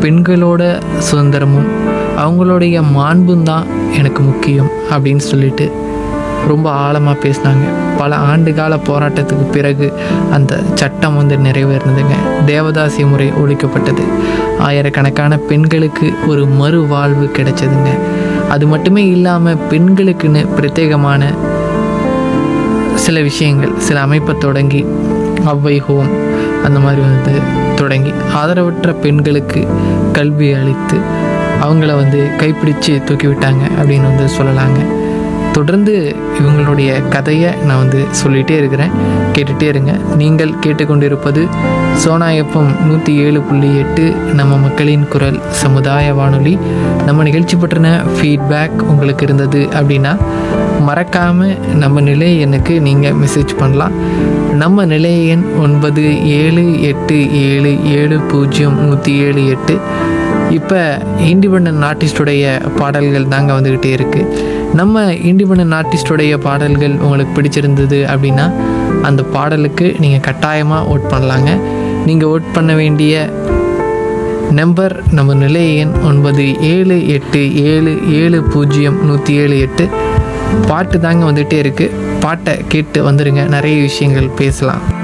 பெண்களோட சுதந்திரமும் அவங்களுடைய மாண்பும் தான் எனக்கு முக்கியம் அப்படின்னு சொல்லிட்டு ரொம்ப ஆழமாக பேசினாங்க பல ஆண்டுகால போராட்டத்துக்கு பிறகு அந்த சட்டம் வந்து நிறைவேறினதுங்க தேவதாசி முறை ஒழிக்கப்பட்டது ஆயிரக்கணக்கான பெண்களுக்கு ஒரு மறுவாழ்வு கிடைச்சதுங்க அது மட்டுமே இல்லாமல் பெண்களுக்குன்னு பிரத்யேகமான சில விஷயங்கள் சில அமைப்பை தொடங்கி அவ்வை ஹோம் அந்த மாதிரி வந்து தொடங்கி ஆதரவற்ற பெண்களுக்கு கல்வி அளித்து அவங்கள வந்து கைப்பிடிச்சு தூக்கி விட்டாங்க அப்படின்னு வந்து சொல்லலாங்க தொடர்ந்து இவங்களுடைய கதையை நான் வந்து சொல்லிகிட்டே இருக்கிறேன் கேட்டுகிட்டே இருங்க நீங்கள் கேட்டுக்கொண்டிருப்பது சோனாயப்பம் நூற்றி ஏழு புள்ளி எட்டு நம்ம மக்களின் குரல் சமுதாய வானொலி நம்ம நிகழ்ச்சி பற்றின ஃபீட்பேக் உங்களுக்கு இருந்தது அப்படின்னா மறக்காமல் நம்ம நிலை எண்ணுக்கு நீங்கள் மெசேஜ் பண்ணலாம் நம்ம நிலைய எண் ஒன்பது ஏழு எட்டு ஏழு ஏழு பூஜ்ஜியம் நூற்றி ஏழு எட்டு இப்போ இண்டிபெண்ட் ஆர்டிஸ்டுடைய பாடல்கள் தாங்க வந்துக்கிட்டே இருக்குது நம்ம இண்டிபெண்ட் ஆர்டிஸ்டுடைய பாடல்கள் உங்களுக்கு பிடிச்சிருந்தது அப்படின்னா அந்த பாடலுக்கு நீங்கள் கட்டாயமாக ஓட் பண்ணலாங்க நீங்கள் ஓட் பண்ண வேண்டிய நம்பர் நம்ம நிலைய எண் ஒன்பது ஏழு எட்டு ஏழு ஏழு பூஜ்ஜியம் நூற்றி ஏழு எட்டு பாட்டு தாங்க வந்துகிட்டே இருக்குது பாட்டை கேட்டு வந்துடுங்க நிறைய விஷயங்கள் பேசலாம்